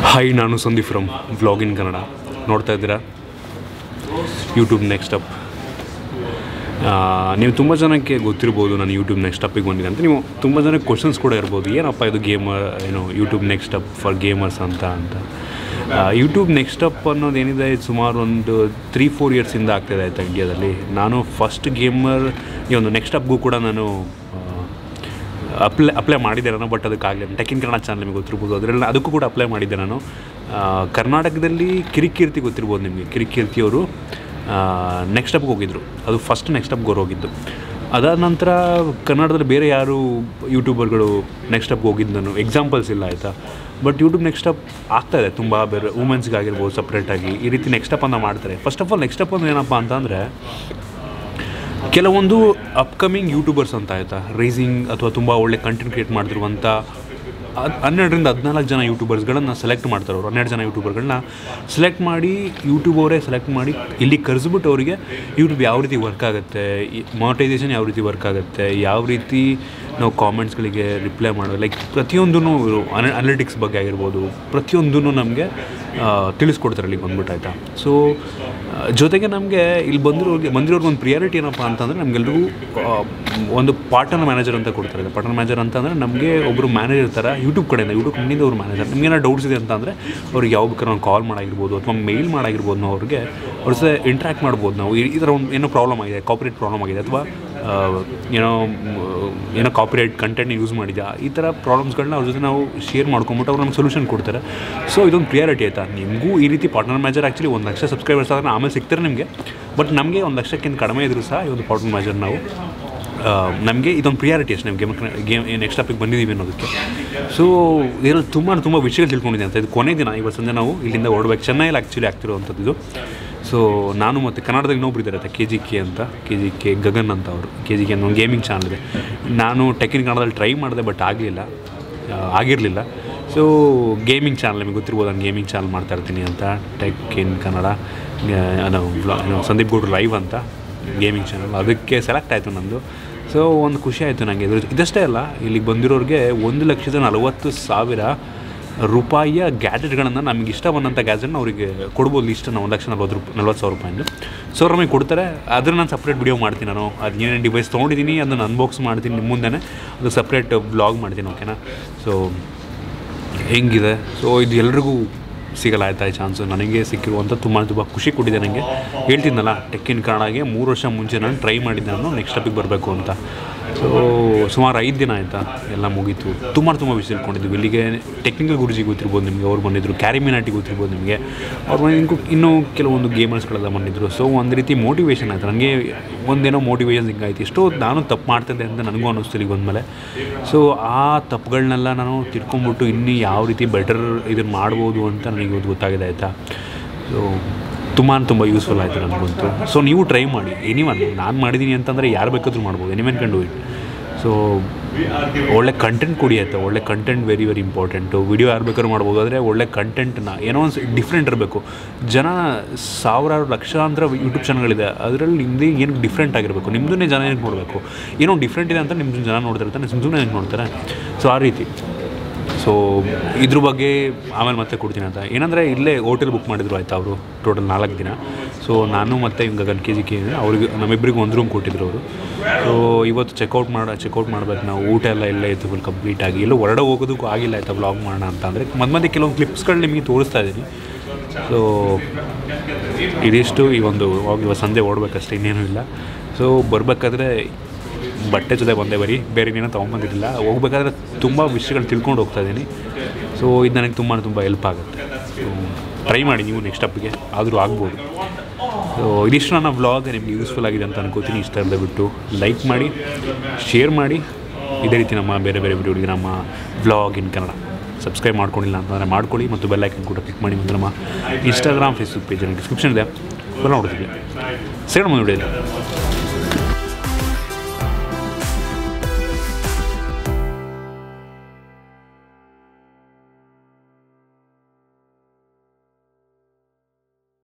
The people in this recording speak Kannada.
ಹಾಯ್ ನಾನು Sandeep from vlog in Kannada ನೋಡ್ತಾ ಇದ್ದೀರಾ ಯೂಟ್ಯೂಬ್ ನೆಕ್ಸ್ಟ್ ಅಪ್ ನೀವು ತುಂಬ ಜನಕ್ಕೆ ಗೊತ್ತಿರ್ಬೋದು ನಾನು ಯೂಟ್ಯೂಬ್ ನೆಕ್ಸ್ಟ್ ಅಪ್ಪಿಗೆ ಬಂದಿದೆ ಅಂತ ನೀವು ತುಂಬ ಜನಕ್ಕೆ ಕ್ವಶನ್ಸ್ ಕೂಡ ಇರ್ಬೋದು ಏನಪ್ಪ ಇದು ಗೇಮರ್ ಏನು YouTube next up for gamers ಅಂತ ಅಂತ ಯೂಟ್ಯೂಬ್ ನೆಕ್ಸ್ಟ್ ಅಪ್ ಅನ್ನೋದೇನಿದೆ ಇದು ಸುಮಾರು ಒಂದು ತ್ರೀ ಫೋರ್ ಇಯರ್ಸಿಂದ ಆಗ್ತಾಯಿದೆ ಆಯಿತಾ ಇಂಡಿಯಾದಲ್ಲಿ ನಾನು ಫಸ್ಟ್ ಗೇಮರ್ ಈ ಒಂದು ನೆಕ್ಸ್ಟ್ ಅಪ್ಗೂ ಕೂಡ ನಾನು ಅಪ್ಲೈ ಅಪ್ಲೈ ಮಾಡಿದ್ದೆ ನಾನು ಬಟ್ ಅದಕ್ಕಾಗಲಿ ಟೆಕಿನ್ ಕನ್ನಡ ಚಾನಲ್ ನಿಮಗೆ ಗೊತ್ತಿರ್ಬೋದು ಅದರಲ್ಲಿ ಅದಕ್ಕೂ ಕೂಡ ಅಪ್ಲೈ ಮಾಡಿದ್ದೆ ನಾನು ಆ, ಕರ್ನಾಟಕದಲ್ಲಿ ಕಿರಿಕೀರ್ತಿ ಗೊತ್ತಿರ್ಬೋದು ನಿಮಗೆ ಕಿರಿಕೀರ್ತಿ ಅವರು ನೆಕ್ಸ್ಟ್ ಅಪ್ಗೆ ಹೋಗಿದ್ದರು ಅದು ಫಸ್ಟ್ ನೆಕ್ಸ್ಟ್ ಅಪ್ಗೆ ಅವ್ರು ಹೋಗಿದ್ದು ಅದಾದ ನಂತರ ಕನ್ನಡದಲ್ಲಿ ಬೇರೆ ಯಾರು ಯೂಟ್ಯೂಬರ್ಗಳು ನೆಕ್ಸ್ಟ್ ಅಪ್ಗೆ ಹೋಗಿದ್ದು ನಾನು ಎಕ್ಸಾಂಪಲ್ಸ್ ಇಲ್ಲ ಆಯಿತಾ ಬಟ್ ಯೂಟ್ಯೂಬ್ ನೆಕ್ಸ್ಟ್ ಅಪ್ ಆಗ್ತಾಯಿದೆ ತುಂಬ ಬೇರೆ ವುಮೆನ್ಸ್ಗಾಗಿರ್ಬೋದು ಸಪ್ರೇಟಾಗಿ ಈ ರೀತಿ ನೆಕ್ಸ್ಟ್ ಅಪ್ ಅಂತ ಮಾಡ್ತಾರೆ first of all next up ಅಂದ್ರೆ ಏನಪ್ಪ ಅಂತಂದರೆ ಕೆಲವೊಂದು ಅಪ್ಕಮಿಂಗ್ ಯೂಟ್ಯೂಬರ್ಸ್ ಅಂತ ಆಯಿತಾ ರೈಸಿಂಗ್ ಅಥವಾ ತುಂಬ ಒಳ್ಳೆ ಕಂಟೆಂಟ್ ಕ್ರಿಯೇಟ್ ಮಾಡ್ತಿರುವಂಥ ಹದ್- ಹನ್ನೆರಡರಿಂದ ಹದಿನಾಲ್ಕು ಜನ ಯೂಟ್ಯೂಬರ್ಸ್ಗಳನ್ನು ಸೆಲೆಕ್ಟ್ ಮಾಡ್ತಾರೆ ಅವರು ಹನ್ನೆರಡು ಜನ ಯೂಟ್ಯೂಬರ್ಗಳನ್ನ ಸೆಲೆಕ್ಟ್ ಮಾಡಿ ಯೂಟ್ಯೂಬ್ ಅವರೇ ಸೆಲೆಕ್ಟ್ ಮಾಡಿ ಇಲ್ಲಿ ಕರೆಸ್ಬಿಟ್ಟು ಅವರಿಗೆ ಯೂಟ್ಯೂಬ್ ಯಾವ ರೀತಿ ವರ್ಕ್ ಆಗುತ್ತೆ ಮಾನಿಟೈಸೇಷನ್ ಯಾವ ರೀತಿ ವರ್ಕ್ ಆಗುತ್ತೆ ಯಾವ ರೀತಿ ನಾವು ಕಾಮೆಂಟ್ಸ್ಗಳಿಗೆ ರಿಪ್ಲೈ ಮಾಡೋದು ಲೈಕ್ ಪ್ರತಿಯೊಂದೂ ಅನಲಿಟಿಕ್ಸ್ ಬಗ್ಗೆ ಆಗಿರ್ಬೋದು ಪ್ರತಿಯೊಂದೂ ನಮಗೆ ತಿಳಿಸ್ಕೊಡ್ತಾರೆ ಇಲ್ಲಿ ಬಂದ್ಬಿಟ್ಟು ಆಯಿತಾ ಸೊ ಜೊತೆಗೆ ನಮಗೆ ಇಲ್ಲಿ ಬಂದಿರೋರಿಗೆ ಬಂದಿರೋರ್ಗೆ ಒಂದು ಪ್ರಿಯಾರಿಟಿ ಏನಪ್ಪ ಅಂತಂದರೆ ನಮಗೆಲ್ರಿಗೂ ಒಂದು ಪಾರ್ಟ್ನರ್ ಮ್ಯಾನೇಜರ್ ಅಂತ ಕೊಡ್ತಾರೆ ಪಾರ್ಟ್ನರ್ ಮ್ಯಾನೇಜರ್ ಅಂತಂದರೆ ನಮಗೆ ಒಬ್ಬರು ಮ್ಯಾನೇಜರ್ ಥರ ಯೂಟ್ಯೂಬ್ ಕಡೆಯಿಂದ ಯೂಟ್ಯೂಬ್ ಕಡೆಯಿಂದ ಅವ್ರು ಮ್ಯಾನೇಜರ್ ನಿಮ್ಗೆ ಏನೋ ಡೌಟ್ಸ್ ಇದೆ ಅಂತ ಅಂದರೆ ಅವ್ರಿಗೆ ಯಾವ ಬೇಕಾದ್ರೆ ನಾವು ಕಾಲ್ ಮಾಡಾಗಿರ್ಬೋದು ಅಥವಾ ಮೇಲ್ ಮಾಡಾಗಿರ್ಬೋದು ನಾವು ಅವ್ರಿಗೆ ಅವ್ರ ಜೊತೆ ಇಂಟ್ರ್ಯಾಕ್ಟ್ ಮಾಡ್ಬೋದು ನಾವು ಈ ಈ ಥರ ಒಂದು ಏನೋ ಪ್ರಾಬ್ಲಮ್ ಆಗಿದೆ ಕಾಪರೇಟ್ ಪ್ರಾಬ್ಲಮ್ ಆಗಿದೆ ಅಥವಾ ಆ, ಏನೋ ಮ್, ಏನೋ ಕಾಪಿರೈಟ್ ಕಂಟೆಂಟ್ ಯೂಸ್ ಮಾಡಿದ್ಯಾ ಈ ಥರ ಪ್ರಾಬ್ಲಮ್ಸ್ಗಳನ್ನ ಅವ್ರ ಜೊತೆ ನಾವು ಶೇರ್ ಮಾಡ್ಕೊಂಬಿಟ್ಟು ಅವ್ರು ನಮ್ಗೆ ಸೊಲ್ಯೂಷನ್ ಕೊಡ್ತಾರೆ ಸೊ ಇದೊಂದು ಪ್ರಿಯಾರಿಟಿ ಆಯಿತಾ ನಿಮಗೂ ಈ ರೀತಿ ಪಾರ್ಟ್ನರ್ ಮ್ಯಾನೇಜರ್ ಆ್ಯಕ್ಚುಲಿ ಒಂದು ಲಕ್ಷ ಸಬ್ಸ್ಕ್ರೈಬರ್ಸ್ ಆದರೆ ಆಮೇಲೆ ಸಿಗ್ತಾರೆ ನಿಮಗೆ ಬಟ್ ನಮಗೆ ಒಂದು ಲಕ್ಷಕ್ಕಿಂತ ಕಡಿಮೆ ಇದ್ದರೂ ಸಹ ಈ ಒಂದು ಪಾರ್ಟ್ನರ್ ಮ್ಯಾನೇಜರ್ ನಾವು ನಮಗೆ ಇದೊಂದು ಪ್ರಿಯಾರಿಟಿ ಅಷ್ಟೇ ಗೇಮ್ ಗೇಮ್ ನೆಕ್ಸ್ಟ್ ಟಾಪಿಕ್ ಬಂದಿದ್ದೀವಿ ಅನ್ನೋದಕ್ಕೆ ಸೊ ಇದರಲ್ಲಿ ತುಂಬ ತುಂಬ ವಿಷಯಗಳು ತಿಳ್ಕೊಂಡಿದ್ದೆ ಅಂತ ಇದು ಕೊನೆ ದಿನ ಇವತ್ತು ಸಂಜೆ ನಾವು ಇಲ್ಲಿಂದ ಹೊರಡ್ಬೇಕು ಚೆನ್ನೈಯಲ್ಲಿ ಆ್ಯಕ್ಚುಲಿ ಆಗ್ತಿರೋವಂಥದ್ದು ಇದು ಸೊ ನಾನು ಮತ್ತು ಕನ್ನಡದಾಗ ಇನ್ನೊಬ್ರು ಇದ್ದಾರೆ ಕೆ ಜಿ ಕೆ ಅಂತ ಕೆ ಜಿ ಕೆ ಗಗನ್ ಅಂತ ಅವರು ಕೆ ಜಿ ಕೆ ಅನ್ನೋ ಒಂದು ಗೇಮಿಂಗ್ ಚಾನಲ್ ಇದೆ ನಾನು ಟೆಕ್ನಿಕ್ ಕನ್ನಡದಲ್ಲಿ ಟ್ರೈ ಮಾಡಿದೆ ಬಟ್ ಆಗಲಿಲ್ಲ ಆಗಿರಲಿಲ್ಲ ಸೊ ಗೇಮಿಂಗ್ ಚಾನಲ್ ನಿಮಗೆ ಗೊತ್ತಿರ್ಬೋದು ನಾನು ಗೇಮಿಂಗ್ ಚಾನಲ್ ಮಾಡ್ತಾ ಇರ್ತೀನಿ ಅಂತ ಟೆಕ್ ಇನ್ ಕನ್ನಡ ನಾವು ವ್ಲಾ- ಏನು ಸಂದೀಪ್ ಗೌಡ್ರು ಲೈವ್ ಅಂತ ಗೇಮಿಂಗ್ ಚಾನಲ್ ಅದಕ್ಕೆ ಸೆಲೆಕ್ಟ್ ಆಯಿತು ನಂದು ಸೊ ಒಂದು ಖುಷಿ ಆಯಿತು ನನಗೆ ಇದ್ರ ಇದಷ್ಟೇ ಅಲ್ಲ ಇಲ್ಲಿಗೆ ಬಂದಿರೋರಿಗೆ ಒಂದು ಲಕ್ಷದ ನಲವತ್ತು ಸಾವಿರ ರೂಪಾಯಿಯ ಗ್ಯಾಜೆಟ್ಗಳನ್ನು ನಮಗೆ ಇಷ್ಟ ಬಂದಂಥ ಗ್ಯಾಜೆಟ್ನ ಅವರಿಗೆ ಕೊಡ್ಬೋದು ಲಿಸ್ಟನ್ನು ಒಂದು ಲಕ್ಷ ನಲ್ವತ್ತು ರೂಪಾಯಿ ನಲ್ವತ್ತು ಸಾವಿರ ರೂಪಾಯಿಂದ ಸೊ ಅವ್ರು ನಮಗೆ ಕೊಡ್ತಾರೆ ಅದನ್ನು ನಾನು ಸಪ್ರೇಟ್ ವಿಡಿಯೋ ಮಾಡ್ತೀನಿ ನಾನು ಅದು ಏನೇನು ಡಿವೈಸ್ ತೊಗೊಂಡಿದ್ದೀನಿ ಅದನ್ನು ಅನ್ಬಾಕ್ಸ್ ಮಾಡ್ತೀನಿ ನಿಮ್ಮ ಮುಂದೆನೇ ಅದು ಸಪ್ರೇಟ್ ಬ್ಲಾಗ್ ಮಾಡ್ತೀನಿ ಓಕೆನಾ ಸೊ ಹೆಂಗಿದೆ ಸೊ ಇದು ಎಲ್ರಿಗೂ ಸಿಗಲ್ಲ ಆಯ್ತಾ ಈ ಚಾನ್ಸು ನನಗೆ ಸಿಕ್ಕಿರುವಂಥ ತುಂಬ ತುಂಬ ಖುಷಿ ಕೊಟ್ಟಿದೆ ನನಗೆ ಹೇಳ್ತಿದ್ನಲ್ಲ ಟೆಕ್ಕಿನ್ ಕನ್ನಡಗೆ ಮೂರು ವರ್ಷ ಮುಂಚೆ ನಾನು ಟ್ರೈ ಮಾಡಿದ್ದೆ ನಾನು ನೆಕ್ಸ್ಟ್ ಟಾಪಿಕ್ ಬರಬೇಕು ಅಂತ ಸೊ ಸುಮಾರು ಐದು ದಿನ ಆಯಿತಾ ಎಲ್ಲ ಮುಗೀತು ತುಂಬ ತುಂಬ ವಿಷಯ ತಿಳ್ಕೊಂಡಿದ್ವಿ ಇಲ್ಲಿಗೆ ಟೆಕ್ನಿಕಲ್ ಗುರುಜಿ ಗೊತ್ತಿರ್ಬೋದು ನಿಮಗೆ ಅವ್ರು ಬಂದಿದ್ದರು ಕ್ಯಾರಿಮಿನಾಟಿ ಗೊತ್ತಿರ್ಬೋದು ನಿಮಗೆ ಅವ್ರು ಬಂದು ಇನ್ನೂ ಇನ್ನೂ ಕೆಲವೊಂದು ಗೇಮರ್ಸ್ಗಳೆಲ್ಲ ಬಂದಿದ್ದರು ಸೊ ಒಂದು ರೀತಿ ಮೋಟಿವೇಶನ್ ಆಯಿತು ನನಗೆ ಒಂದೇನೋ ಮೋಟಿವೇಶನ್ ಹಿಂಗಾಯ್ತು ಎಷ್ಟೋ ನಾನು ತಪ್ಪು ಮಾಡ್ತಿದ್ದೆ ಅಂತ ನನಗೂ ಅನ್ನಿಸ್ತು ಇಲ್ಲಿಗೆ ಬಂದಮೇಲೆ ಸೊ ಆ ತಪ್ಪುಗಳನ್ನೆಲ್ಲ ನಾನು ತಿಳ್ಕೊಂಬಿಟ್ಟು ಇನ್ನೂ ಯಾವ ರೀತಿ ಬೆಟರ್ ಇದನ್ನು ಮಾಡ್ಬೋದು ಅಂತ ನನಗೆ ಇವತ್ತು ಗೊತ್ತಾಗಿದೆ ಆಯಿತಾ ಸೊ ತುಂಬ ತುಂಬ ಯೂಸ್ಫುಲ್ ಆಯಿತು ನನಗಂತೂ ಸೊ ನೀವು ಟ್ರೈ ಮಾಡಿ ಎನಿವನ್ ನಾನು ಮಾಡಿದ್ದೀನಿ ಅಂತಂದರೆ ಯಾರು ಬೇಕಾದರೂ ಮಾಡ್ಬೋದು anyone can do it so ಒಳ್ಳೆ ಕಂಟೆಂಟ್ ಕೊಡಿ ಆಯಿತಾ ಒಳ್ಳೆ content very very important video ಯಾರು ಬೇಕಾದ್ರೂ ಮಾಡ್ಬೋದು ಆದರೆ ಒಳ್ಳೆ ಕಂಟೆಂಟ್ನ ಏನೋ ಒಂದು ಡಿಫ್ರೆಂಟ್ ಇರಬೇಕು ಜನ ಸಾವಿರಾರು ಲಕ್ಷಾಂತರ ಯೂಟ್ಯೂಬ್ ಚಾನಲ್ಗಳಿದೆ ಅದರಲ್ಲಿ ನಿಮ್ಮದೇ ಏನು ಡಿಫ್ರೆಂಟ್ ಆಗಿರಬೇಕು ನಿಮ್ಮದನ್ನೇ ಜನ ಏನಕ್ಕೆ ನೋಡಬೇಕು ಏನೋ ಡಿಫ್ರೆಂಟ್ ಇದೆ ಅಂತ ನಿಮ್ಮ ಜನ ನೋಡ್ತಿರ್ತಾರೆ ಸುಮ್ಮ ಸುಮ್ಮನೆ ನೋಡ್ತಾರೆ ಸೊ ಆ ರೀತಿ ಸೊ ಇದ್ರ ಬಗ್ಗೆ ಆಮೇಲೆ ಮತ್ತೆ ಕೊಡ್ತೀನಿ ಅಂತ ಏನಂದರೆ ಇಲ್ಲೇ ಹೋಟೆಲ್ ಬುಕ್ ಮಾಡಿದ್ರು ಆಯಿತಾ ಅವರು ಟೋಟಲ್ ನಾಲ್ಕು ದಿನ ಸೊ ನಾನು ಮತ್ತು ಹಿಂಗೆ ಗನ್ ಕೆ ಜಿ ಕೆ ಅವ್ರಿಗೆ ನಮ್ಮಿಬ್ಬರಿಗೂ ಒಂದು ರೂಮ್ ಕೊಟ್ಟಿದ್ರು ಅವರು ಸೊ ಇವತ್ತು ಚೆಕ್ಔಟ್ ಮಾಡ ಚೆಕ್ಔಟ್ ಮಾಡ್ಬೇಕು ನಾವು ಊಟ ಎಲ್ಲ ಇಲ್ಲೇ ಇತ್ತು ಫುಲ್ ಕಂಪ್ಲೀಟ್ ಆಗಿ ಎಲ್ಲೋ ಹೊರಡೆ ಹೋಗೋದಕ್ಕೂ ಆಗಿಲ್ಲ ಆಯಿತಾ ವ್ಲಾಗ್ ಮಾಡೋಣ ಅಂತ ಅಂದರೆ ಮಧ್ಯ ಮಧ್ಯೆ ಕೆಲವೊಂದು ಕ್ಲಿಪ್ಸ್ಗಳು ನಿಮಗೆ ತೋರಿಸ್ತಾ ಇದ್ದೀನಿ ಸೊ ಇದಿಷ್ಟು ಈ ಒಂದು ಹೋಗಿ ಇವತ್ತು ಸಂಜೆ ಓಡಬೇಕಷ್ಟೇ ಇನ್ನೇನೂ ಇಲ್ಲ ಸೊ ಬರಬೇಕಾದ್ರೆ ಬಟ್ಟೆ ಜೊತೆ ಬಂದೆ ಬರೀ ಬೇರೆ ಏನೋ ತೊಗೊಂಬಂದಿರಲಿಲ್ಲ ಹೋಗ್ಬೇಕಾದ್ರೆ ತುಂಬ ವಿಷಯಗಳು ತಿಳ್ಕೊಂಡು ಹೋಗ್ತಾ ಇದ್ದೀನಿ ಸೊ ಇದು ನನಗೆ ತುಂಬ ತುಂಬ ಹೆಲ್ಪ್ ಆಗುತ್ತೆ ಸೊ ಟ್ರೈ ಮಾಡಿ ನೀವು ನೆಕ್ಸ್ಟ್ ಅಪ್ಗೆ ಆದರೂ ಆಗ್ಬೋದು ಸೊ ಇದಿಷ್ಟು ನನ್ನ ವ್ಲಾಗ್ ನಿಮಗೆ ಯೂಸ್ಫುಲ್ ಆಗಿದೆ ಅಂತ ಅನ್ಕೋತೀನಿ ಇಷ್ಟ ಇಲ್ಲದೆ ಬಿಟ್ಟು ಲೈಕ್ ಮಾಡಿ ಶೇರ್ ಮಾಡಿ ಇದೇ ರೀತಿ ನಮ್ಮ ಬೇರೆ ಬೇರೆ ವಿಡಿಯೋಗಳಿಗೆ ನಮ್ಮ ವ್ಲಾಗ್ ಇನ್ ಕನ್ನಡ ಸಬ್ಸ್ಕ್ರೈಬ್ ಮಾಡ್ಕೊಂಡಿಲ್ಲ ಅಂತಂದರೆ ಮಾಡ್ಕೊಳ್ಳಿ ಮತ್ತು ಬೆಲ್ ಐಕನ್ ಕೂಡ ಕ್ಲಿಕ್ ಮಾಡಿ ಮತ್ತು ನಮ್ಮ ಇನ್ಸ್ಟಾಗ್ರಾಮ್ ಫೇಸ್ಬುಕ್ ಪೇಜಲ್ಲಿ ಡಿಸ್ಕ್ರಿಪ್ಷನ್ ಇದೆ ಬರೋಣ ನೋಡ್ತೀವಿ ಸಿಗೋಣ ಮುಂದೆ ವಿಡಿಯೋದಲ್ಲಿ